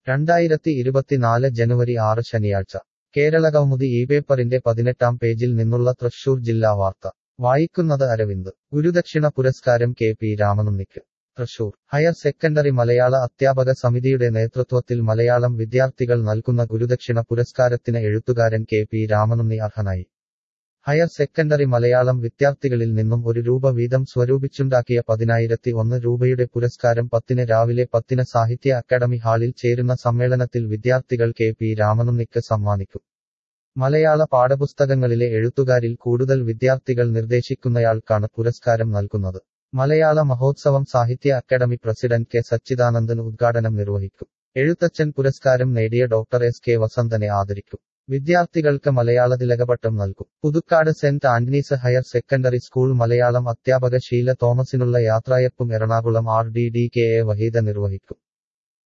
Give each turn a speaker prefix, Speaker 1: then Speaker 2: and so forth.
Speaker 1: രണ്ടായിരത്തി ഇരുപത്തിനാല് ജനുവരി ആറ് ശനിയാഴ്ച കേരളകൗമുദി ഈ പേപ്പറിന്റെ പതിനെട്ടാം പേജിൽ നിന്നുള്ള തൃശൂർ ജില്ലാ വാർത്ത വായിക്കുന്നത് അരവിന്ദ് ഗുരുദക്ഷിണ പുരസ്കാരം കെ പി രാമനുണ്ണിക്ക് തൃശൂർ ഹയർ സെക്കൻഡറി മലയാള അധ്യാപക സമിതിയുടെ നേതൃത്വത്തിൽ മലയാളം വിദ്യാർത്ഥികൾ നൽകുന്ന ഗുരുദക്ഷിണ പുരസ്കാരത്തിന് എഴുത്തുകാരൻ കെ പി രാമനുണ്ണി അർഹനായി ഹയർ സെക്കൻഡറി മലയാളം വിദ്യാർത്ഥികളിൽ നിന്നും ഒരു രൂപ വീതം സ്വരൂപിച്ചുണ്ടാക്കിയ പതിനായിരത്തി ഒന്ന് രൂപയുടെ പുരസ്കാരം പത്തിന് രാവിലെ പത്തിന് സാഹിത്യ അക്കാദമി ഹാളിൽ ചേരുന്ന സമ്മേളനത്തിൽ വിദ്യാർത്ഥികൾ കെ പി രാമനുണ്ണിക്ക് സമ്മാനിക്കും മലയാള പാഠപുസ്തകങ്ങളിലെ എഴുത്തുകാരിൽ കൂടുതൽ വിദ്യാർത്ഥികൾ നിർദ്ദേശിക്കുന്നയാൾക്കാണ് പുരസ്കാരം നൽകുന്നത് മലയാള മഹോത്സവം സാഹിത്യ അക്കാദമി പ്രസിഡന്റ് കെ സച്ചിദാനന്ദൻ ഉദ്ഘാടനം നിർവഹിക്കും എഴുത്തച്ഛൻ പുരസ്കാരം നേടിയ ഡോക്ടർ എസ് കെ വസന്തനെ ആദരിക്കും വിദ്യാർത്ഥികൾക്ക് മലയാള തിലകപട്ടം നൽകും Puthukkad saint Antony's higher secondary school Malayalam അധ്യാപക ഷീല തോമസിനുള്ള യാത്രയപ്പും Ernakulam R D D K A Waheeda നിർവഹിക്കും